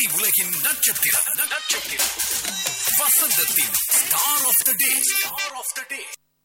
உலகின் நட்சத்திரம் நட்சத்திரம் வசந்தத்தின் star of the day star of the day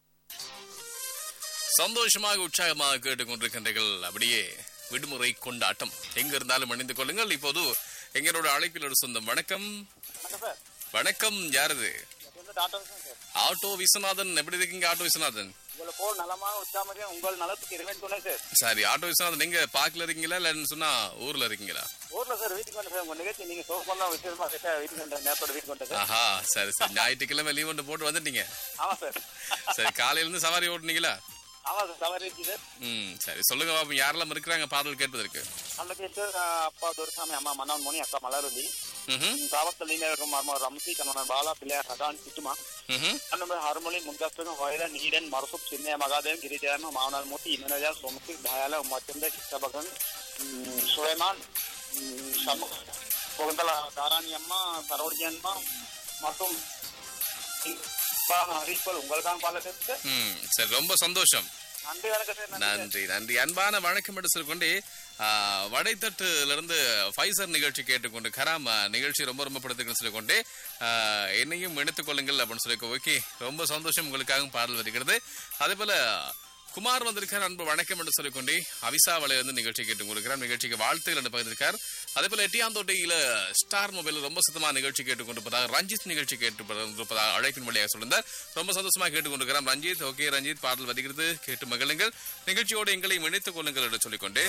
சந்தோஷமாக உற்சாகமாக கேட்டுக்கொண்டிருக்கின்றீர்கள் அப்படியே விடுமுறை கொண்டாட்டம் எங்க இருந்தாலும் அணிந்து கொள்ளுங்கள் இப்போது எங்களோட அழைப்பில் ஒரு சொந்தம் வணக்கம் வணக்கம் சார் வணக்கம் யாரது இது வந்து டாக்டர் தான் சார் ஆட்டோ விஸ்வநாதன் எப்படி இருக்கீங்க ஆட்டோ விஸ்வநாதன் உங்களை போல் நலமாக உச்சாமதியம் உங்கள் நலத்துக்கு இறைவன் துணை சார் சரி ஆட்டோ விஸ்வநாதன் எங்க பார்க்கல இருக்கீங்களா இல்லன்னு சொன்னா ஊர்ல இருக்கீங்களா ஊர்ல சார் வீட்டுக்கு வந்து சார் உங்க நிகழ்ச்சி நீங்க சோப்பெல்லாம் விசேஷமா கேட்டா வீட்டுக்கு வந்த நேரத்தோட வீட்டுக்கு வந்தேன் சார் ஆஹா சரி சரி ஞாயிற்றுக்கிழமை லீவ் ஒன்று போட்டு வந்துட்டீங்க ஆமா சார் சரி காலையில இருந்து சவாரி ஓட்டுனீங்களா ஆமா சார் சவாரி இருந்துச்சு சார் ம் சரி சொல்லுங்க பாப்போம் யாரெல்லாம் இருக்கிறாங்க பாடல் கேட்பதற்கு நல்ல பேர் அப்பா துரசாமி அம்மா மன்னவன் மணி அக்கா மலருதி ம்ஹும், தாவத்தலின இருக்கும் மர்ம ரம்சி கணவன் பாலா பிள்ளையார் ஹதான் சிட்டுமா ம்ஹும். அண்ணன் ஹர்மொழி முன்காஸ்தகம் வயல நீடன் மரசுப் சின்ன மகாதேவன் கிரிஜாயம மாவனால் மூர்த்தி இமனஜா சோமசி தயால உமாச்சந்திர சித்தபகன் சுலைமான் சம புகந்தல தாராணி அம்மா சரோஜி அம்மா மற்றும் ஹரிஷ்பல் உங்களுக்காக பால பேசுங்க ம் சரி ரொம்ப சந்தோஷம் நன்றி வணக்கம் சார் நன்றி சார். நன்றி நன்றி அன்பான வணக்கம் என்று சொல்லிக்கொண்டு ஆ, வடைத்தட்டுல இருந்து ஃபைசர் நிகழ்ச்சி கேட்டுக்கொண்டு கராம் ஆ, நிகழ்ச்சி ரொம்ப ரொம்ப பிடித்துக்குன்னு சொல்லிக்கொண்டு ஆ, என்னையும் இணைத்துக் கொள்ளுங்கள் அப்படின்னு சொல்லி ஓகே ரொம்ப சந்தோஷம் உங்களுக்காகவும் பாடல் வருகிறது அதே போல குமார் வந்திருக்கார் அன்பு வணக்கம் என்று சொல்லிக்கொண்டே அவிசாவளை வந்து நிகழ்ச்சி கேட்டு கொடுக்கிறார் நிகழ்ச்சிக்கு வாழ்த்துகள் என்று பகிர்ந்திருக்கார் அதே போல எட்டியாந்தோட்டையில ஸ்டார் மொபைல் ரொம்ப சுத்தமா நிகழ்ச்சி கேட்டுக்கொண்டிருப்பதாக ரஞ்சித் நிகழ்ச்சி கேட்டு அழைப்பின் வழியாக சொல்லியிருந்தார் ரொம்ப சந்தோஷமா கேட்டுக்கொண்டிருக்கிறார் ரஞ்சித் ஓகே ரஞ்சித் பாடல் வருகிறது கேட்டு மகிழுங்கள் நிகழ்ச்சியோடு எங்களை இணைத்துக் கொள்ளுங்கள் என்று சொல்லிக்கொண்டே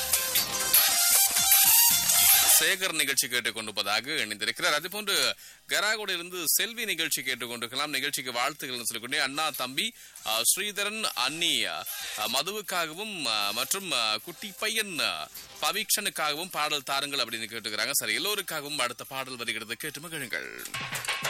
சேகர் நிகழ்ச்சி கேட்டுக்கொண்டிருப்பதாக இணைந்திருக்கிறார் அதுபோன்று கராகோடு இருந்து செல்வி நிகழ்ச்சி கேட்டுக்கொண்டிருக்கலாம் நிகழ்ச்சிக்கு வாழ்த்துக்கள் சொல்லிக்கொண்டே அண்ணா தம்பி ஆ, ஸ்ரீதரன் அன்னி ஆ, மதுவுக்காகவும் ஆ, மற்றும் ஆ, குட்டி பையன் ஆ, பவீக்ஷனுக்காகவும் பாடல் தாருங்கள் அப்படின்னு கேட்டுக்கிறாங்க சரி எல்லோருக்காகவும் அடுத்த பாடல் வருகிறது கேட்டு மகிழுங்கள்